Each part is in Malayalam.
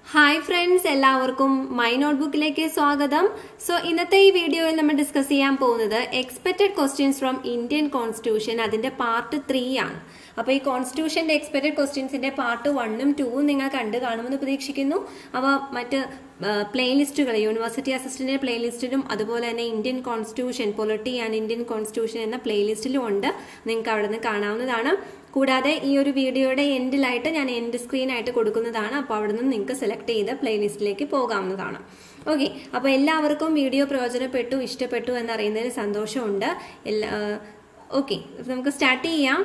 ഹായ് ഫ്രണ്ട്സ് എല്ലാവർക്കും മൈ നോട്ട്ബുക്കിലേക്ക് സ്വാഗതം സോ ഇന്നത്തെ ഈ വീഡിയോയിൽ നമ്മൾ ഡിസ്കസ് ചെയ്യാൻ പോകുന്നത് expected questions from Indian constitution അതിന്റെ പാർട്ട് ത്രീ ആണ് അപ്പോൾ ഈ കോൺസ്റ്റിറ്റ്യൂഷന്റെ എക്സ്പെക്റ്റഡ് ക്വസ്റ്റ്യൻസിന്റെ പാർട്ട് വണ്ണും ടൂവും നിങ്ങൾ കണ്ടു കാണുമെന്ന് പ്രതീക്ഷിക്കുന്നു അവ മറ്റ് പ്ലേലിസ്റ്റുകൾ യൂണിവേഴ്സിറ്റി അസിസ്റ്റന്റ് പ്ലേലിസ്റ്റിലും അതുപോലെ തന്നെ Indian constitution polity and Indian constitution എന്ന പ്ലേലിസ്റ്റിലും ഉണ്ട് നിങ്ങൾക്ക് അവിടെ നിന്ന് കാണാവുന്നതാണ് കൂടാതെ ഈ ഒരു വീഡിയോയുടെ എൻഡിലായിട്ട് ഞാൻ എൻഡ് സ്ക്രീൻ ആയിട്ട് കൊടുക്കുന്നതാണ് അപ്പോൾ അവിടെ നിന്ന് നിങ്ങൾക്ക് സെലക്ട് ചെയ്ത് പ്ലേലിസ്റ്റിലേക്ക് പോകാവുന്നതാണ് ഓക്കെ അപ്പോൾ എല്ലാവർക്കും വീഡിയോ പ്രയോജനപ്പെട്ടു ഇഷ്ടപ്പെട്ടു എന്നറിയുന്നതിൽ സന്തോഷമുണ്ട് എല്ലാ ഓക്കെ നമുക്ക് സ്റ്റാർട്ട് ചെയ്യാം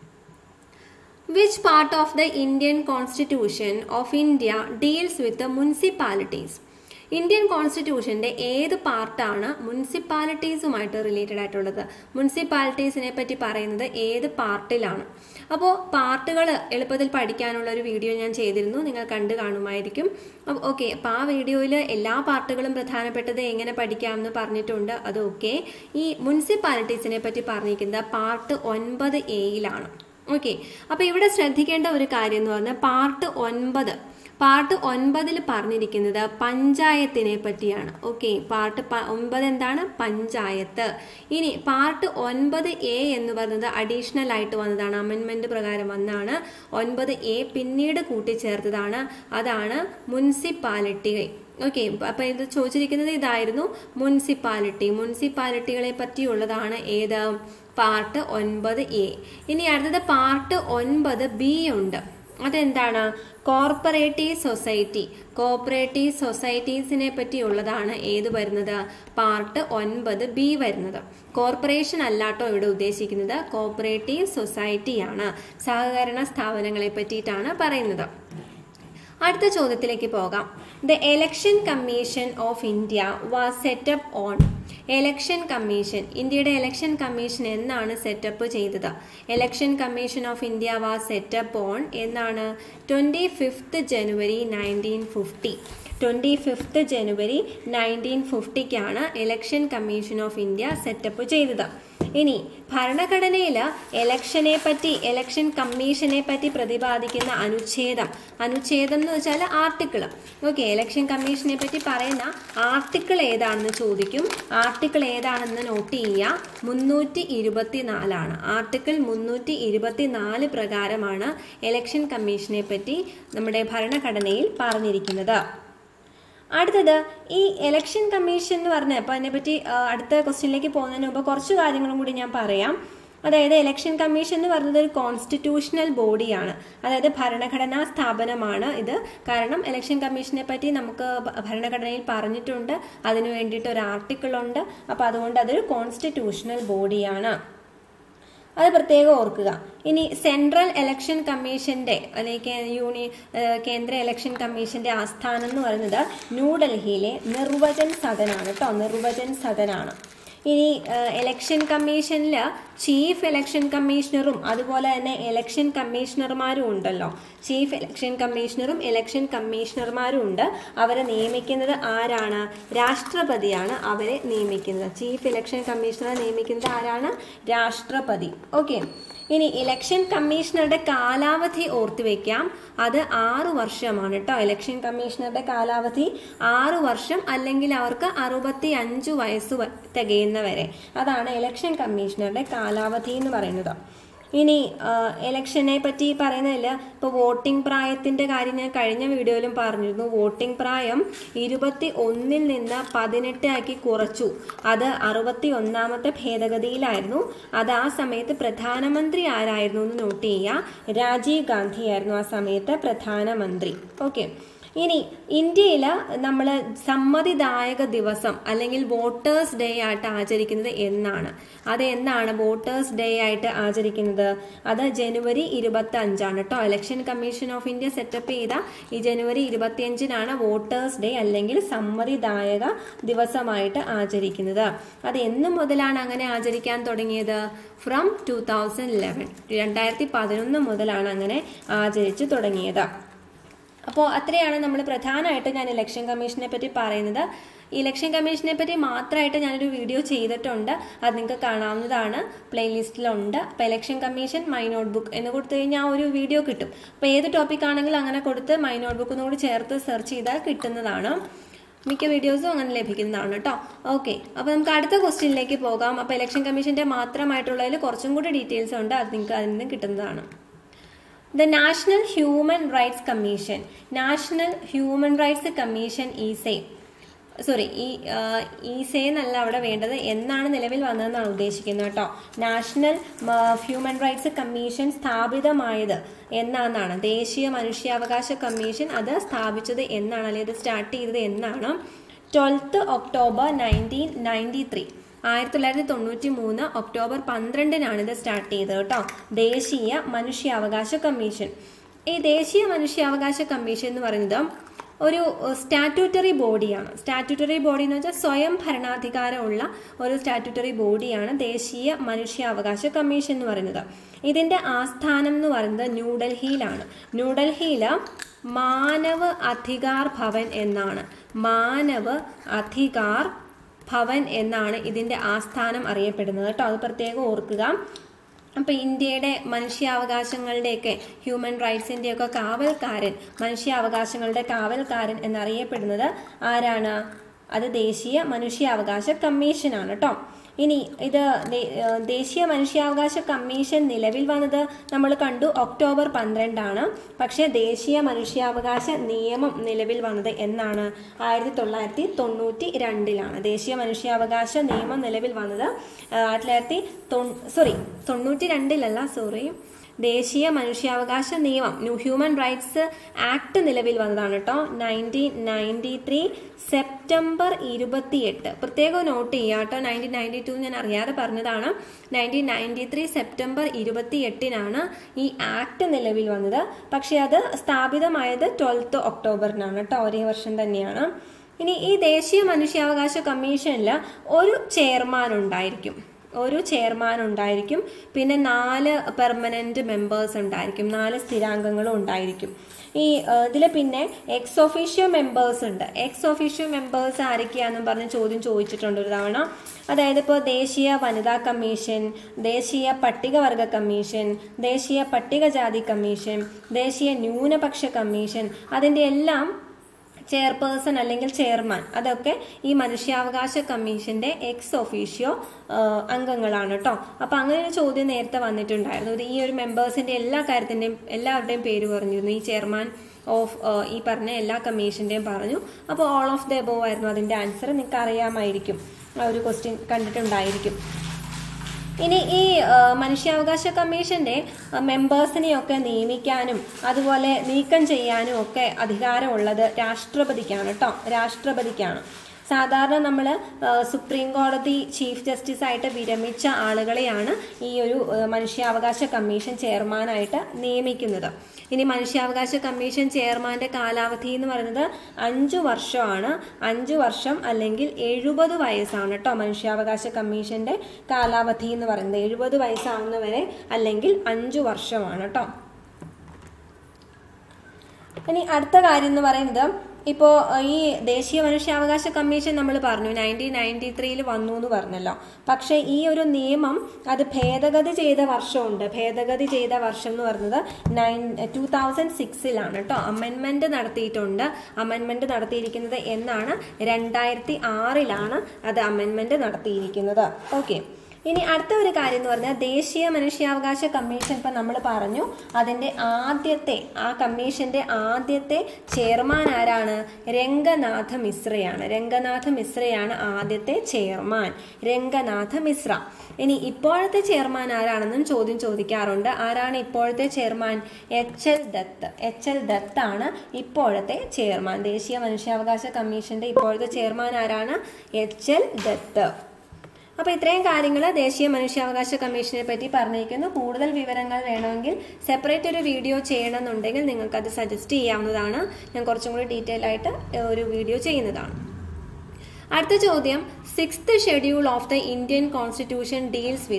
which part of the Indian constitution of India deals with municipalities Indian കോൺസ്റ്റിറ്റ്യൂഷന്റെ ഏത് പാർട്ടാണ് മുനിസിപ്പാലിറ്റീസുമായിട്ട് റിലേറ്റഡ് ആയിട്ടുള്ളത് മുനിസിപ്പാലിറ്റീസിനെ പറ്റി പറയുന്നത് ഏത് പാർട്ടിലാണ് അപ്പോൾ പാർട്ടുകൾ എളുപ്പത്തിൽ പഠിക്കാനുള്ള ഒരു വീഡിയോ ഞാൻ ചെയ്തിരുന്നു നിങ്ങൾ കണ്ടു കാണുമായിരിക്കും അപ്പോൾ ഓക്കെ അപ്പോൾ ആ വീഡിയോയിൽ എല്ലാ പാർട്ടുകളും പ്രധാനപ്പെട്ടത് എങ്ങനെ പഠിക്കാമെന്ന് പറഞ്ഞിട്ടുണ്ട് അത് ഓക്കെ ഈ മുനിസിപ്പാലിറ്റീസിനെ പറ്റി പറഞ്ഞിരിക്കുന്നത് പാർട്ട് ഒൻപത് എയിലാണ് ഓക്കെ അപ്പോൾ ഇവിടെ ശ്രദ്ധിക്കേണ്ട ഒരു കാര്യം എന്ന് പറഞ്ഞാൽ പാർട്ട് ഒൻപത് പാർട്ട് ഒൻപതിൽ പറഞ്ഞിരിക്കുന്നത് പഞ്ചായത്തിനെ പറ്റിയാണ് ഓക്കെ പാർട്ട് ഒൻപത് എന്താണ് പഞ്ചായത്ത് ഇനി പാർട്ട് ഒൻപത് എ എന്ന് പറയുന്നത് അഡീഷണൽ ആയിട്ട് വന്നതാണ് അമെൻമെന്റ് പ്രകാരം വന്നാണ് ഒൻപത് എ പിന്നീട് കൂട്ടിച്ചേർത്തതാണ് അതാണ് മുനിസിപ്പാലിറ്റി ഓക്കെ അപ്പൊ ഇത് ചോദിച്ചിരിക്കുന്നത് ഇതായിരുന്നു മുനിസിപ്പാലിറ്റി മുനിസിപ്പാലിറ്റികളെ പറ്റിയുള്ളതാണ് ഏത് പാർട്ട് ഒൻപത് എ ഇനി അടുത്തത് പാർട്ട് ഒൻപത് ബി ഉണ്ട് അതെന്താണ് കോർപ്പറേറ്റീവ് സൊസൈറ്റി കോപ്പറേറ്റീവ് സൊസൈറ്റീസിനെ പറ്റിയുള്ളതാണ് ഏത് വരുന്നത് പാർട്ട് ഒൻപത് ബി വരുന്നത് കോർപ്പറേഷൻ അല്ലാട്ടോ ഇവിടെ ഉദ്ദേശിക്കുന്നത് കോപ്പറേറ്റീവ് സൊസൈറ്റിയാണ് സഹകരണ സ്ഥാപനങ്ങളെ പറ്റിയിട്ടാണ് പറയുന്നത് അടുത്ത ചോദ്യത്തിലേക്ക് പോകാം the election commission of India was set up on election commission ഇന്ത്യയുടെ എലക്ഷൻ കമ്മീഷൻ എന്നാണ് സെറ്റപ്പ് ചെയ്തത് election commission of India was set up on എന്നാണ് twenty fifth January nineteen fifty twenty fifth January nineteen ഫിഫ്റ്റിക്കാണ് election commission of India set up ചെയ്തത് ഇനി ഭരണഘടനയിൽ എലക്ഷനെ പറ്റി എലക്ഷൻ കമ്മീഷനെ പറ്റി പ്രതിപാദിക്കുന്ന അനുച്ഛേദം അനുച്ഛേദം എന്ന് വെച്ചാൽ ആർട്ടിക്കിൾ ഓക്കെ എലക്ഷൻ കമ്മീഷനെ പറ്റി പറയുന്ന ആർട്ടിക്കിൾ ഏതാണെന്ന് ചോദിക്കും ആർട്ടിക്കിൾ ഏതാണെന്ന് നോട്ട് ചെയ്യുക മുന്നൂറ്റി ഇരുപത്തിനാലാണ് ആർട്ടിക്കിൾ മുന്നൂറ്റി ഇരുപത്തിനാല് പ്രകാരമാണ് എലക്ഷൻ കമ്മീഷനെ പറ്റി നമ്മുടെ ഭരണഘടനയിൽ പറഞ്ഞിരിക്കുന്നത് അടുത്തത് ഈ ഇലക്ഷൻ കമ്മീഷൻ എന്ന് പറഞ്ഞ അപ്പോൾ അതിനെപ്പറ്റി അടുത്ത ക്വസ്റ്റ്യനിലേക്ക് പോകുന്നതിന് മുമ്പ് കുറച്ച് കാര്യങ്ങളും കൂടി ഞാൻ പറയാം അതായത് ഇലക്ഷൻ കമ്മീഷൻ എന്ന് പറയുന്നത് ഒരു കോൺസ്റ്റിറ്റ്യൂഷണൽ ബോഡിയാണ് അതായത് ഭരണഘടനാ സ്ഥാപനമാണ് ഇത് കാരണം ഇലക്ഷൻ കമ്മീഷനെ പറ്റി നമുക്ക് ഭരണഘടനയിൽ പറഞ്ഞിട്ടുണ്ട് അതിനു വേണ്ടിയിട്ട് ഒരു ആർട്ടിക്കിൾ ഉണ്ട് അപ്പോൾ അതുകൊണ്ട് അതൊരു കോൺസ്റ്റിറ്റ്യൂഷണൽ ബോഡിയാണ് അത് പ്രത്യേകം ഓർക്കുക ഇനി സെൻട്രൽ ഇലക്ഷൻ കമ്മീഷന്റെ അല്ലെങ്കിൽ യൂണി കേന്ദ്ര ഇലക്ഷൻ കമ്മീഷന്റെ ആസ്ഥാനം എന്ന് പറയുന്നത് ന്യൂഡൽഹിയിലെ നിർവചൻ സദനാണ് കേട്ടോ നിർവചൻ സദനാണ് ഇനി ഇലക്ഷൻ കമ്മീഷനിൽ ചീഫ് ഇലക്ഷൻ കമ്മീഷണറും അതുപോലെ തന്നെ ഇലക്ഷൻ കമ്മീഷണർമാരും ഉണ്ടല്ലോ ചീഫ് ഇലക്ഷൻ കമ്മീഷണറും ഇലക്ഷൻ കമ്മീഷണർമാരും ഉണ്ട് അവരെ നിയമിക്കുന്നത് ആരാണ് രാഷ്ട്രപതിയാണ് അവരെ നിയമിക്കുന്നത് ചീഫ് ഇലക്ഷൻ കമ്മീഷണറെ നിയമിക്കുന്നത് ആരാണ് രാഷ്ട്രപതി ഓക്കെ ഇനി ഇലക്ഷൻ കമ്മീഷണറുടെ കാലാവധി ഓർത്തു വെക്കാം അത് ആറു വർഷമാണ് കേട്ടോ ഇലക്ഷൻ കമ്മീഷണറുടെ കാലാവധി ആറു വർഷം അല്ലെങ്കിൽ അവർക്ക് അറുപത്തി അഞ്ചു വയസ്സ് തികയുന്നവരെ അതാണ് ഇലക്ഷൻ കമ്മീഷണറുടെ കാലാവധി എന്ന് പറയുന്നത് ഇനി ഇലക്ഷനെ പറ്റി പറയുന്നതിൽ ഇപ്പോൾ വോട്ടിംഗ് പ്രായത്തിൻ്റെ കാര്യം ഞാൻ കഴിഞ്ഞ വീഡിയോയിലും പറഞ്ഞിരുന്നു വോട്ടിംഗ് പ്രായം ഇരുപത്തി ഒന്നിൽ നിന്ന് പതിനെട്ട് ആക്കി കുറച്ചു അത് അറുപത്തി ഒന്നാമത്തെ ഭേദഗതിയിലായിരുന്നു അത് ആ സമയത്ത് പ്രധാനമന്ത്രി ആരായിരുന്നു എന്ന് നോട്ട് ചെയ്യുക രാജീവ് ഗാന്ധി ആയിരുന്നു ആ സമയത്ത് പ്രധാനമന്ത്രി ഓക്കെ ഇനി ഇന്ത്യയിൽ നമ്മൾ സമ്മതിദായക ദിവസം അല്ലെങ്കിൽ വോട്ടേഴ്സ് ഡേ ആയിട്ട് ആചരിക്കുന്നത് എന്നാണ് അത് എന്നാണ് വോട്ടേഴ്സ് ഡേ ആയിട്ട് ആചരിക്കുന്നത് അത് ജനുവരി ഇരുപത്തി അഞ്ചാണ് കേട്ടോ election commission of India set up ചെയ്ത ഈ ജനുവരി ഇരുപത്തിയഞ്ചിനാണ് വോട്ടേഴ്സ് ഡേ അല്ലെങ്കിൽ സമ്മതിദായക ദിവസമായിട്ട് ആചരിക്കുന്നത് അത് എന്നു മുതലാണ് അങ്ങനെ ആചരിക്കാൻ തുടങ്ങിയത് ഫ്രം ടു തൗസൻഡ് ഇലവൻ രണ്ടായിരത്തി പതിനൊന്ന് മുതലാണ് അങ്ങനെ ആചരിച്ചു തുടങ്ങിയത് അപ്പോൾ അത്രയാണ് നമ്മൾ പ്രധാനമായിട്ട് ഞാൻ ഇലക്ഷൻ കമ്മീഷനെ പറ്റി പറയുന്നത് ഇലക്ഷൻ കമ്മീഷനെ പറ്റി മാത്രമായിട്ട് ഞാനൊരു വീഡിയോ ചെയ്തിട്ടുണ്ട് അത് നിങ്ങൾക്ക് കാണാവുന്നതാണ് പ്ലേലിസ്റ്റിലുണ്ട് അപ്പോൾ election commission my notebook എന്ന് കൊടുത്തു കഴിഞ്ഞാൽ ഒരു വീഡിയോ കിട്ടും അപ്പോൾ ഏത് ടോപ്പിക് ആണെങ്കിലും അങ്ങനെ കൊടുത്ത് മൈ നോട്ട് ബുക്ക് കൂടി ചേർത്ത് സെർച്ച് ചെയ്താൽ കിട്ടുന്നതാണ് മിക്ക വീഡിയോസും അങ്ങനെ ലഭിക്കുന്നതാണ് കേട്ടോ ഓക്കെ അപ്പോൾ നമുക്ക് അടുത്ത ക്വസ്റ്റ്യനിലേക്ക് പോകാം അപ്പോൾ ഇലക്ഷൻ കമ്മീഷൻ്റെ മാത്രമായിട്ടുള്ളതിൽ കുറച്ചും കൂടി ഡീറ്റെയിൽസ് ഉണ്ട് അത് നിങ്ങൾക്ക് അതിൽ നിന്ന് കിട്ടുന്നതാണ് the national human rights commission national human rights commission ഈസെ സോറി ഈ ഈസെ എന്നല്ല അവിടെ വേണ്ടത് എന്നാണ് നിലവിൽ വന്നതെന്നാണ് ഉദ്ദേശിക്കുന്നത് കേട്ടോ നാഷണൽ ഹ്യൂമൻ റൈറ്റ്സ് കമ്മീഷൻ സ്ഥാപിതമായത് എന്നാണ് ദേശീയ മനുഷ്യാവകാശ കമ്മീഷൻ അത് സ്ഥാപിച്ചത് എന്നാണ് അല്ലെങ്കിൽ അത് സ്റ്റാർട്ട് ചെയ്തത് എന്നാണ് twelfth October nineteen ninety three ആയിരത്തി തൊള്ളായിരത്തി തൊണ്ണൂറ്റി മൂന്ന് ഒക്ടോബർ പന്ത്രണ്ടിനാണ് ഇത് സ്റ്റാർട്ട് ചെയ്തത് കേട്ടോ ദേശീയ മനുഷ്യാവകാശ കമ്മീഷൻ ഈ ദേശീയ മനുഷ്യാവകാശ കമ്മീഷൻ എന്ന് പറയുന്നത് ഒരു സ്റ്റാറ്റ്യൂട്ടറി ബോഡിയാണ് സ്റ്റാറ്റ്യൂട്ടറി ബോഡി എന്ന് വെച്ചാൽ സ്വയം ഭരണാധികാരമുള്ള ഒരു സ്റ്റാറ്റ്യൂട്ടറി ബോഡിയാണ് ദേശീയ മനുഷ്യാവകാശ കമ്മീഷൻ എന്ന് പറയുന്നത് ഇതിന്റെ ആസ്ഥാനം എന്ന് പറയുന്നത് ന്യൂഡൽഹിയിലാണ് ന്യൂഡൽഹിയിൽ മാനവ് അധികാർ ഭവൻ എന്നാണ് മാനവ് അധികാർ ഭവൻ എന്നാണ് ഇതിന്റെ ആസ്ഥാനം അറിയപ്പെടുന്നത് കേട്ടോ അത് പ്രത്യേകം ഓർക്കുക അപ്പോൾ ഇന്ത്യയുടെ മനുഷ്യാവകാശങ്ങളുടെയൊക്കെ ഹ്യൂമൻ റൈറ്റ്സിൻ്റെയൊക്കെ കാവൽക്കാരൻ മനുഷ്യാവകാശങ്ങളുടെ കാവൽക്കാരൻ എന്നറിയപ്പെടുന്നത് ആരാണ് അത് ദേശീയ മനുഷ്യാവകാശ കമ്മീഷനാണ് കേട്ടോ ഇനി ഇത് ദേശീയ മനുഷ്യാവകാശ കമ്മീഷൻ നിലവിൽ വന്നത് നമ്മൾ കണ്ടു ഒക്ടോബർ പന്ത്രണ്ടാണ് പക്ഷേ ദേശീയ മനുഷ്യാവകാശ നിയമം നിലവിൽ വന്നത് എന്നാണ് ആയിരത്തി തൊള്ളായിരത്തി തൊണ്ണൂറ്റി രണ്ടിലാണ് ദേശീയ മനുഷ്യാവകാശ നിയമം നിലവിൽ വന്നത് ആയിരത്തി തൊള്ളായിരത്തി സോറി തൊണ്ണൂറ്റി രണ്ടിലല്ല സോറി ദേശീയ മനുഷ്യാവകാശ നിയമം ന്യൂ ഹ്യൂമൻ റൈറ്റ്സ് ആക്ട് നിലവിൽ വന്നതാണ് കേട്ടോ നയൻറ്റീൻ നയൻറ്റി ത്രീ സെപ്റ്റംബർ ഇരുപത്തിയെട്ട് പ്രത്യേകം നോട്ട് ചെയ്യുക കേട്ടോ നയൻറ്റീൻ നയൻറ്റി ടു ഞാൻ അറിയാതെ പറഞ്ഞതാണ് നയൻറ്റീൻ നയൻറ്റി ത്രീ സെപ്റ്റംബർ ഇരുപത്തി എട്ടിനാണ് ഈ ആക്ട് നിലവിൽ വന്നത് പക്ഷേ അത് സ്ഥാപിതമായത് ട്വൽത്ത് ഒക്ടോബറിനാണ് കേട്ടോ ഒരേ വർഷം തന്നെയാണ് ഇനി ഈ ദേശീയ മനുഷ്യാവകാശ കമ്മീഷനിൽ ഒരു ചെയർമാൻ ഉണ്ടായിരിക്കും ഒരു ചെയർമാൻ ഉണ്ടായിരിക്കും പിന്നെ നാല് പെർമനന്റ് മെമ്പേഴ്സ് ഉണ്ടായിരിക്കും നാല് സ്ഥിരാംഗങ്ങളും ഉണ്ടായിരിക്കും ഈ ഇതിൽ പിന്നെ എക്സ് ഒഫീഷ്യോ മെമ്പേഴ്സ് ഉണ്ട് എക്സ് ഒഫീഷ്യോ മെമ്പേഴ്സ് ആരൊക്കെയാണെന്നും പറഞ്ഞ് ചോദ്യം ചോദിച്ചിട്ടുണ്ട് ഒരു തവണ അതായത് ഇപ്പോൾ ദേശീയ വനിതാ കമ്മീഷൻ ദേശീയ പട്ടികവർഗ കമ്മീഷൻ ദേശീയ പട്ടികജാതി കമ്മീഷൻ ദേശീയ ന്യൂനപക്ഷ കമ്മീഷൻ അതിൻ്റെ എല്ലാം ചെയർപേഴ്സൺ അല്ലെങ്കിൽ ചെയർമാൻ അതൊക്കെ ഈ മനുഷ്യാവകാശ കമ്മീഷന്റെ എക്സ് ഒഫീഷ്യോ അംഗങ്ങളാണ് കേട്ടോ അപ്പൊ അങ്ങനെ ഒരു ചോദ്യം നേരത്തെ വന്നിട്ടുണ്ടായിരുന്നു ഇത് ഈ ഒരു മെമ്പേഴ്സിന്റെ എല്ലാ കാര്യത്തിന്റെയും എല്ലാവരുടെയും പേര് പറഞ്ഞിരുന്നു ഈ ചെയർമാൻ ഓഫ് ഈ പറഞ്ഞ എല്ലാ കമ്മീഷന്റെയും പറഞ്ഞു അപ്പോൾ ഓൾ ഓഫ് ദ എബോവ് ആയിരുന്നു അതിന്റെ ആൻസർ നിങ്ങൾക്ക് അറിയാമായിരിക്കും ആ ഒരു ക്വസ്റ്റ്യൻ കണ്ടിട്ടുണ്ടായിരിക്കും ഇനി ഈ മനുഷ്യാവകാശ കമ്മീഷന്റെ മെമ്പേഴ്സിനെയൊക്കെ നിയമിക്കാനും അതുപോലെ നീക്കം ചെയ്യാനും ഒക്കെ അധികാരമുള്ളത് രാഷ്ട്രപതിക്കാണ് കേട്ടോ രാഷ്ട്രപതിക്കാണ് സാധാരണ നമ്മൾ സുപ്രീം കോടതി ചീഫ് ജസ്റ്റിസ് ആയിട്ട് വിരമിച്ച ആളുകളെയാണ് ഈ ഒരു മനുഷ്യാവകാശ കമ്മീഷൻ ചെയർമാനായിട്ട് നിയമിക്കുന്നത് ഇനി മനുഷ്യാവകാശ കമ്മീഷൻ ചെയർമാന്റെ കാലാവധി എന്ന് പറയുന്നത് അഞ്ചു വർഷമാണ് അഞ്ചു വർഷം അല്ലെങ്കിൽ എഴുപത് വയസ്സാണ് കേട്ടോ മനുഷ്യാവകാശ കമ്മീഷന്റെ കാലാവധി എന്ന് പറയുന്നത് എഴുപത് വയസ്സാവുന്നവരെ അല്ലെങ്കിൽ അഞ്ചു വർഷമാണ് കേട്ടോ ഇനി അടുത്ത കാര്യം എന്ന് പറയുന്നത് ഇപ്പോൾ ഈ ദേശീയ മനുഷ്യാവകാശ കമ്മീഷൻ നമ്മൾ പറഞ്ഞു നയൻറ്റീൻ നയൻറ്റി ത്രീയിൽ വന്നു എന്ന് പറഞ്ഞല്ലോ പക്ഷേ ഈ ഒരു നിയമം അത് ഭേദഗതി ചെയ്ത വർഷമുണ്ട് ഭേദഗതി ചെയ്ത വർഷം എന്ന് പറയുന്നത് നയൻ ടൂ തൗസൻഡ് സിക്സിലാണ് കേട്ടോ അമെൻമെന്റ് നടത്തിയിട്ടുണ്ട് അമെൻമെന്റ് നടത്തിയിരിക്കുന്നത് എന്നാണ് രണ്ടായിരത്തി ആറിലാണ് അത് അമെൻമെന്റ് നടത്തിയിരിക്കുന്നത് ഓക്കെ ഇനി അടുത്ത ഒരു കാര്യം എന്ന് പറഞ്ഞാൽ ദേശീയ മനുഷ്യാവകാശ കമ്മീഷൻ ഇപ്പം നമ്മൾ പറഞ്ഞു അതിൻ്റെ ആദ്യത്തെ ആ കമ്മീഷന്റെ ആദ്യത്തെ ചെയർമാൻ ആരാണ് രംഗനാഥ മിശ്രയാണ് രംഗനാഥ മിശ്രയാണ് ആദ്യത്തെ ചെയർമാൻ രംഗനാഥ മിശ്ര ഇനി ഇപ്പോഴത്തെ ചെയർമാൻ ആരാണെന്നും ചോദ്യം ചോദിക്കാറുണ്ട് ആരാണ് ഇപ്പോഴത്തെ chairman H L Dutt H L Dutt ആണ് ഇപ്പോഴത്തെ ചെയർമാൻ ദേശീയ മനുഷ്യാവകാശ കമ്മീഷന്റെ ഇപ്പോഴത്തെ ചെയർമാൻ ആരാണ് എച്ച് എൽ ദത്ത് അപ്പോൾ ഇത്രയും കാര്യങ്ങൾ ദേശീയ മനുഷ്യാവകാശ കമ്മീഷനെ പറ്റി പറഞ്ഞിരിക്കുന്നു കൂടുതൽ വിവരങ്ങൾ വേണമെങ്കിൽ സെപ്പറേറ്റ് ഒരു വീഡിയോ ചെയ്യണമെന്നുണ്ടെങ്കിൽ നിങ്ങൾക്ക് അത് സജസ്റ്റ് ചെയ്യാവുന്നതാണ് ഞാൻ കുറച്ചും കൂടി ഡീറ്റെയിൽ ആയിട്ട് ഒരു വീഡിയോ ചെയ്യുന്നതാണ് അടുത്ത ചോദ്യം sixth schedule of the Indian constitution deals with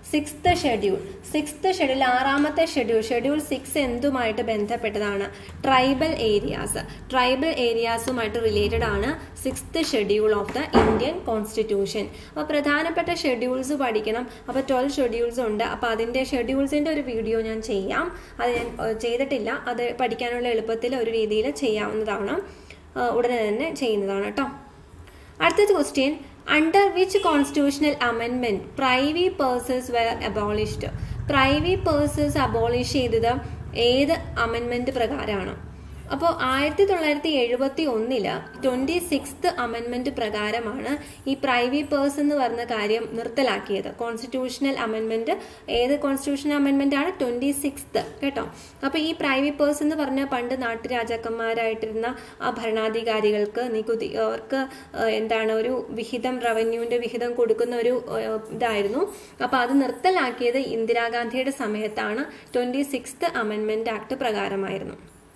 sixth schedule sixth schedule ആറാമത്തെ ഷെഡ്യൂൾ ഷെഡ്യൂൾ സിക്സ് എന്തുമായിട്ട് ബന്ധപ്പെട്ടതാണ് ട്രൈബൽ ഏരിയാസ് ട്രൈബൽ ഏരിയാസുമായിട്ട് റിലേറ്റഡ് ആണ് sixth schedule of the Indian constitution അപ്പോൾ പ്രധാനപ്പെട്ട ഷെഡ്യൂൾസ് പഠിക്കണം അപ്പോൾ ട്വൽവ് ഷെഡ്യൂൾസ് ഉണ്ട് അപ്പോൾ അതിൻ്റെ ഷെഡ്യൂൾസിൻ്റെ ഒരു വീഡിയോ ഞാൻ ചെയ്യാം അത് ഞാൻ ഏഹ്, ചെയ്തിട്ടില്ല അത് പഠിക്കാനുള്ള എളുപ്പത്തിൽ ഒരു രീതിയിൽ ചെയ്യാവുന്നതാണ് ഏഹ്, ഉടനെ തന്നെ ചെയ്യുന്നതാണ് കേട്ടോ അടുത്ത ക്വസ്റ്റ്യൻ അണ്ടർ വിച്ച് കോൺസ്റ്റിറ്റ്യൂഷണൽ അമെൻമെന്റ് privy purses were abolished privy purses abolish ചെയ്തത് ഏത് അമെൻമെന്റ് പ്രകാരമാണ് അപ്പോൾ ആയിരത്തി തൊള്ളായിരത്തി എഴുപത്തി ഒന്നില് ട്വന്റി സിക്സ്ത് അമെൻമെന്റ് പ്രകാരമാണ് ഈ പ്രൈവി പേഴ്സ് എന്ന് പറഞ്ഞ കാര്യം നിർത്തലാക്കിയത് കോൺസ്റ്റിറ്റ്യൂഷണൽ അമെൻമെന്റ് ഏത് കോൺസ്റ്റിറ്റ്യൂഷണൽ അമെൻമെന്റ് ആണ് ട്വന്റി സിക്സ്ത് കേട്ടോ അപ്പോൾ ഈ പ്രൈവി പേഴ്സ് എന്ന് പറഞ്ഞ പണ്ട് നാട്ടുരാജാക്കന്മാരായിട്ടിരുന്ന ആ ഭരണാധികാരികൾക്ക് നികുതി അവർക്ക് ഏഹ്, എന്താണ് ഒരു വിഹിതം റവന്യൂവിന്റെ വിഹിതം കൊടുക്കുന്ന ഒരു ഏഹ്, ഇതായിരുന്നു അപ്പോൾ അത് നിർത്തലാക്കിയത് ഇന്ദിരാഗാന്ധിയുടെ സമയത്താണ് ട്വന്റി സിക്സ്ത് അമെൻമെന്റ് ആക്ട് പ്രകാരമായിരുന്നു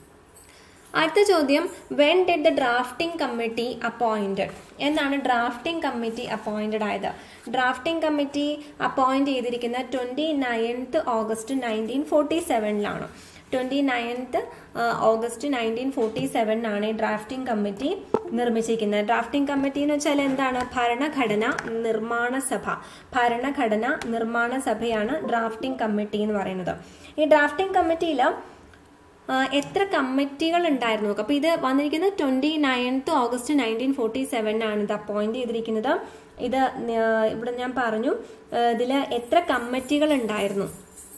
അടുത്ത ചോദ്യം when did the drafting committee appointed എന്നാണ് ഡ്രാഫ്റ്റിംഗ് കമ്മിറ്റി അപ്പോയിന്റഡ് ആയത് ഡ്രാഫ്റ്റിംഗ് കമ്മിറ്റി അപ്പോയിന്റ് ചെയ്തിരിക്കുന്ന twenty ninth August nineteen forty സെവനിലാണ് twenty ninth August nineteen forty സെവനിലാണ് ഈ ഡ്രാഫ്റ്റിംഗ് കമ്മിറ്റി നിർമ്മിച്ചിരിക്കുന്നത് ഡ്രാഫ്റ്റിംഗ് കമ്മിറ്റി എന്ന് വെച്ചാൽ എന്താണ് ഭരണഘടന നിർമ്മാണ സഭ ഭരണഘടന നിർമ്മാണ സഭയാണ് ഡ്രാഫ്റ്റിംഗ് കമ്മിറ്റി എന്ന് പറയുന്നത് ഈ ഡ്രാഫ്റ്റിംഗ് കമ്മിറ്റിയിൽ ആഹ് എത്ര കമ്മിറ്റികൾ ഉണ്ടായിരുന്നു നോക്കാം അപ്പോൾ ഇത് വന്നിരിക്കുന്നത് twenty ninth August nineteen forty സെവനാണ് ഇത് അപ്പോയിന്റ് ചെയ്തിരിക്കുന്നത് ഇത് ന- ഇവിടെ ഞാൻ പറഞ്ഞു ഇതിൽ എത്ര കമ്മിറ്റികൾ ഉണ്ടായിരുന്നു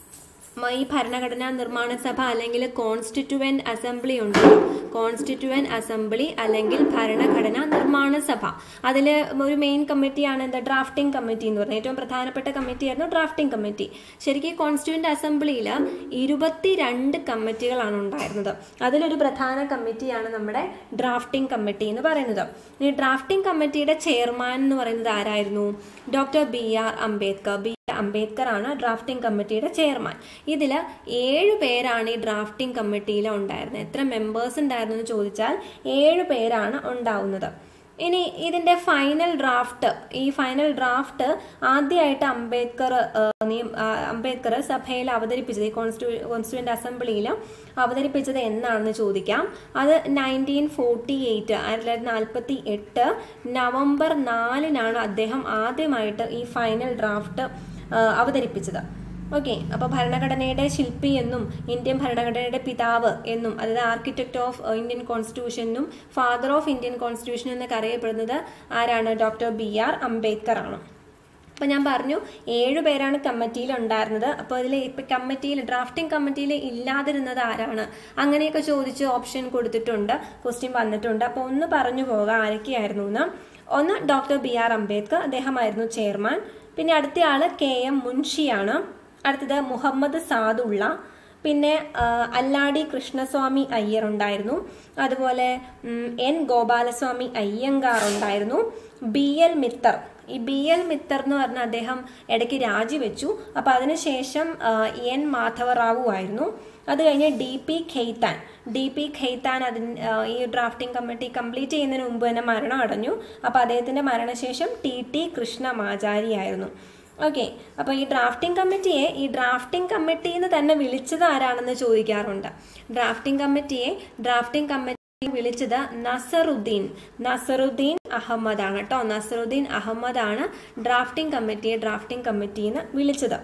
മ- ഈ ഭരണഘടനാ നിർമ്മാണ സഭ അല്ലെങ്കിൽ കോൺസ്റ്റിറ്റ്യുവന്റ് അസംബ്ലി ഉണ്ട് കോൺസ്റ്റിറ്റ്യുവന്റ് അസംബ്ലി അല്ലെങ്കിൽ ഭരണഘടനാ നിർമ്മാണ സഭ അതിൽ ഒരു മെയിൻ കമ്മിറ്റിയാണ് എന്താ ഡ്രാഫ്റ്റിംഗ് കമ്മിറ്റി എന്ന് പറയുന്നത് ഏറ്റവും പ്രധാനപ്പെട്ട കമ്മിറ്റിയായിരുന്നു ഡ്രാഫ്റ്റിംഗ് കമ്മിറ്റി ശരിക്കും കോൺസ്റ്റിറ്റ്യുവന്റ് അസംബ്ലിയിൽ ഇരുപത്തിരണ്ട് കമ്മിറ്റികളാണ് ഉണ്ടായിരുന്നത് അതിലൊരു പ്രധാന കമ്മിറ്റിയാണ് നമ്മുടെ ഡ്രാഫ്റ്റിംഗ് കമ്മിറ്റി എന്ന് പറയുന്നത് ഈ ഡ്രാഫ്റ്റിംഗ് കമ്മിറ്റിയുടെ ചെയർമാൻ എന്ന് പറയുന്നത് ആരായിരുന്നു doctor B R Ambedkar B Ambedkar ആണ് ഡ്രാഫ്റ്റിംഗ് കമ്മിറ്റിയുടെ ചെയർമാൻ ഇതിൽ ഏഴ് പേരാണ് ഈ ഡ്രാഫ്റ്റിംഗ് കമ്മിറ്റിയിൽ ഉണ്ടായിരുന്നത് എത്ര മെമ്പേഴ്സ് ഉണ്ടായിരുന്നു എന്ന് ചോദിച്ചാൽ ഏഴ് പേരാണ് ഉണ്ടാവുന്നത് ഇനി ഇതിന്റെ ഫൈനൽ ഡ്രാഫ്റ്റ് ഈ ഫൈനൽ ഡ്രാഫ്റ്റ് ആദ്യമായിട്ട് അംബേദ്കർ ഏഹ്, നിയം- ആ, അംബേദ്കർ സഭയിൽ അവതരിപ്പിച്ചത് ഈ കോൺസ്റ്റിറ്റ്യൂ കോൺസ്റ്റിറ്റ്യൂന്റ് അസംബ്ലിയിൽ അവതരിപ്പിച്ചത് എന്നാണെന്ന് ചോദിക്കാം അത് നയൻറ്റീൻ ഫോർട്ടി എയ്റ്റ് ആയിരത്തി തൊള്ളായിരത്തി നാൽപ്പത്തി എട്ട് നവംബർ നാലിനാണ് അദ്ദേഹം ആദ്യമായിട്ട് ഈ ഫൈനൽ ഡ്രാഫ്റ്റ് ഏഹ്, അവതരിപ്പിച്ചത് ഓക്കെ അപ്പോൾ ഭരണഘടനയുടെ ശില്പി എന്നും ഇന്ത്യൻ ഭരണഘടനയുടെ പിതാവ് എന്നും അതായത് ആർക്കിടെക്ട് ഓഫ് ഇന്ത്യൻ കോൺസ്റ്റിറ്റ്യൂഷൻ എന്നും ഫാദർ ഓഫ് ഇന്ത്യൻ കോൺസ്റ്റിറ്റ്യൂഷൻ എന്നൊക്കെ അറിയപ്പെടുന്നത് ആരാണ് ഡോക്ടർ ബി ആർ അംബേദ്കർ ആണ് അപ്പോൾ ഞാൻ പറഞ്ഞു ഏഴു പേരാണ് കമ്മിറ്റിയിൽ ഉണ്ടായിരുന്നത് അപ്പോൾ അതിൽ ഇപ്പം കമ്മിറ്റിയിൽ ഡ്രാഫ്റ്റിംഗ് കമ്മിറ്റിയിൽ ഇല്ലാതിരുന്നത് ആരാണ് അങ്ങനെയൊക്കെ ചോദിച്ച് ഓപ്ഷൻ കൊടുത്തിട്ടുണ്ട് ക്വസ്റ്റ്യൻ വന്നിട്ടുണ്ട് അപ്പോൾ ഒന്ന് പറഞ്ഞു പോകാം ആരൊക്കെയായിരുന്നു എന്ന് ഒന്ന് ഡോക്ടർ ബി ആർ അംബേദ്കർ അദ്ദേഹമായിരുന്നു ചെയർമാൻ പിന്നെ അടുത്ത ആള് കെ എം മുൻഷിയാണ് അടുത്തത് മുഹമ്മദ് സാദുള്ള പിന്നെ ആ, അല്ലാടി കൃഷ്ണസ്വാമി അയ്യർ ഉണ്ടായിരുന്നു അതുപോലെ ഉം, എൻ ഗോപാലസ്വാമി അയ്യങ്കാർ ഉണ്ടായിരുന്നു ബി എൽ മിത്തർ ഈ ബി എൽ മിത്തർ എന്ന് പറഞ്ഞ അദ്ദേഹം ഇടയ്ക്ക് രാജിവെച്ചു അപ്പോൾ അതിനുശേഷം ആ, എൻ മാധവറാവു ആയിരുന്നു അത് കഴിഞ്ഞ് D P Khaitan D P Khaitan അതിന് ആ, ഈ ഡ്രാഫ്റ്റിംഗ് കമ്മിറ്റി കംപ്ലീറ്റ് ചെയ്യുന്നതിന് മുമ്പ് തന്നെ മരണം അടഞ്ഞു അപ്പോൾ അദ്ദേഹത്തിൻ്റെ മരണശേഷം ടി ടി കൃഷ്ണമാചാരി ആയിരുന്നു ഓക്കെ അപ്പോൾ ഈ ഡ്രാഫ്റ്റിംഗ് കമ്മിറ്റിയെ ഈ ഡ്രാഫ്റ്റിംഗ് കമ്മിറ്റി എന്ന് തന്നെ വിളിച്ചത് ആരാണെന്ന് ചോദിക്കാറുണ്ട് ഡ്രാഫ്റ്റിംഗ് കമ്മിറ്റിയെ ഡ്രാഫ്റ്റിംഗ് കമ്മിറ്റി വിളിച്ചത് നസറുദ്ദീൻ നസറുദ്ദീൻ അഹമ്മദ് ആണ് കേട്ടോ നസറുദ്ദീൻ അഹമ്മദ് ആണ് ഡ്രാഫ്റ്റിംഗ് കമ്മിറ്റിയെ ഡ്രാഫ്റ്റിംഗ് കമ്മിറ്റി എന്ന് വിളിച്ചത്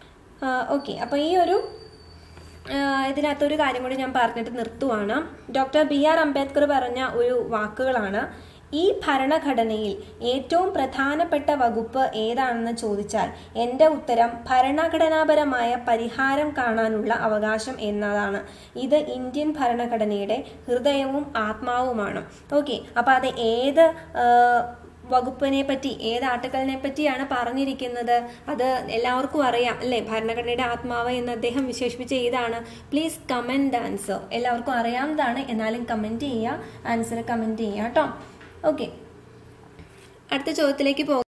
ഓക്കെ അപ്പോൾ ഈ ഒരു ആഹ് ഇതിനകത്തൊരു കാര്യം കൂടി ഞാൻ പറഞ്ഞിട്ട് നിർത്തുവാണ് ഡോക്ടർ ബി ആർ അംബേദ്കർ പറഞ്ഞ ഒരു വാക്കുകളാണ് ഈ ഭരണഘടനയിൽ ഏറ്റവും പ്രധാനപ്പെട്ട വകുപ്പ് ഏതാണെന്ന് ചോദിച്ചാൽ എൻ്റെ ഉത്തരം ഭരണഘടനാപരമായ പരിഹാരം കാണാനുള്ള അവകാശം എന്നതാണ് ഇത് ഇന്ത്യൻ ഭരണഘടനയുടെ ഹൃദയവും ആത്മാവുമാണ് ഓക്കെ അപ്പോൾ അത് ഏത് ആഹ് വകുപ്പിനെ പറ്റി ഏത് ആർട്ടിക്കലിനെ പറ്റിയാണ് പറഞ്ഞിരിക്കുന്നത് അത് എല്ലാവർക്കും അറിയാം അല്ലേ ഭരണഘടനയുടെ ആത്മാവ് എന്ന് അദ്ദേഹം വിശേഷിപ്പിച്ച ഏതാണ് പ്ലീസ് കമൻറ്റ് ആൻസർ എല്ലാവർക്കും അറിയാവുന്നതാണ് എന്നാലും കമൻറ്റ് ചെയ്യുക ആൻസർ കമൻറ്റ് ചെയ്യുക കേട്ടോ ഓക്കെ അടുത്ത ചോദ്യത്തിലേക്ക് പോകാം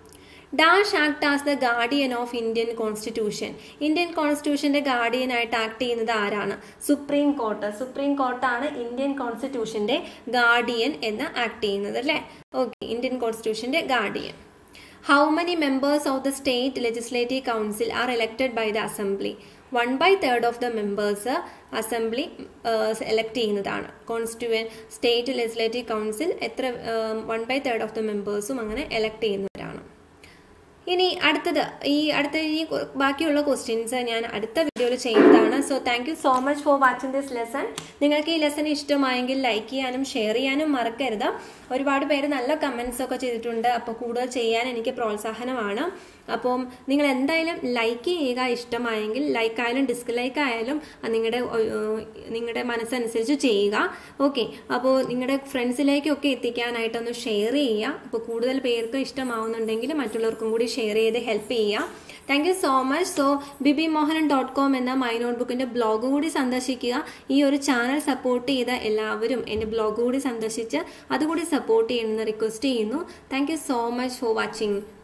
dash act as the guardian of Indian constitution Indian കോൺസ്റ്റിറ്റ്യൂഷന്റെ ഗാർഡിയൻ ആയിട്ട് ആക്ട് ചെയ്യുന്നത് ആരാണ് സുപ്രീം കോർട്ട് സുപ്രീം കോർട്ടാണ് ഇന്ത്യൻ കോൺസ്റ്റിറ്റ്യൂഷന്റെ ഗാർഡിയൻ എന്ന് ആക്ട് ചെയ്യുന്നത് അല്ലേ ഓക്കെ ഇന്ത്യൻ കോൺസ്റ്റിറ്റ്യൂഷന്റെ guardian how many members of the state legislative council are elected by the assembly one by third of the members assembly elect ചെയ്യുന്നതാണ് കോൺസ്റ്റിറ്റ്യൂവൻ സ്റ്റേറ്റ് ലെജിസ്ലേറ്റീവ് കൗൺസിൽ എത്ര one by third of the മെമ്പേഴ്സും അങ്ങനെ എലക്ട് ചെയ്യുന്നവരാണ് ഇനി അടുത്തത് ഈ അടുത്ത ഈ ബാക്കിയുള്ള ക്വസ്റ്റ്യൻസ് ഞാൻ അടുത്ത വീഡിയോയിൽ ചെയ്യുന്നതാണ് so thank you so much for watching this lesson നിങ്ങൾക്ക് ഈ ലെസൺ ഇഷ്ടമായെങ്കിൽ ലൈക്ക് ചെയ്യാനും ഷെയർ ചെയ്യാനും മറക്കരുത് ഒരുപാട് പേര് നല്ല കമൻസ് ഒക്കെ ചെയ്തിട്ടുണ്ട് അപ്പോൾ കൂടുതൽ ചെയ്യാൻ എനിക്ക് പ്രോത്സാഹനമാണ് അപ്പം നിങ്ങൾ എന്തായാലും ലൈക്ക് ചെയ്യുക ഇഷ്ടമായെങ്കിൽ ലൈക്ക് ആയാലും ഡിസ്ലൈക്ക് ആയാലും നിങ്ങളുടെ നിങ്ങളുടെ മനസ്സനുസരിച്ച് ചെയ്യുക ഓക്കെ അപ്പോൾ നിങ്ങളുടെ ഫ്രണ്ട്സിലേക്കൊക്കെ എത്തിക്കാനായിട്ടൊന്ന് ഷെയർ ചെയ്യുക അപ്പോൾ കൂടുതൽ പേർക്ക് ഇഷ്ടമാവുന്നുണ്ടെങ്കിൽ മറ്റുള്ളവർക്കും കൂടി ഷെയർ ചെയ്ത് ഹെൽപ്പ് ചെയ്യുക thank you so much so Bibi Mohanan dot com എന്ന മൈ നോട്ട്ബുക്കിന്റെ ബ്ലോഗ് കൂടി സന്ദർശിക്കുക ഈ ഒരു ചാനൽ സപ്പോർട്ട് ചെയ്ത എല്ലാവരും എൻ്റെ ബ്ലോഗ് കൂടി സന്ദർശിച്ച് അതുകൂടി സപ്പോർട്ട് ചെയ്യണമെന്ന് റിക്വസ്റ്റ് ചെയ്യുന്നു thank you so much for watching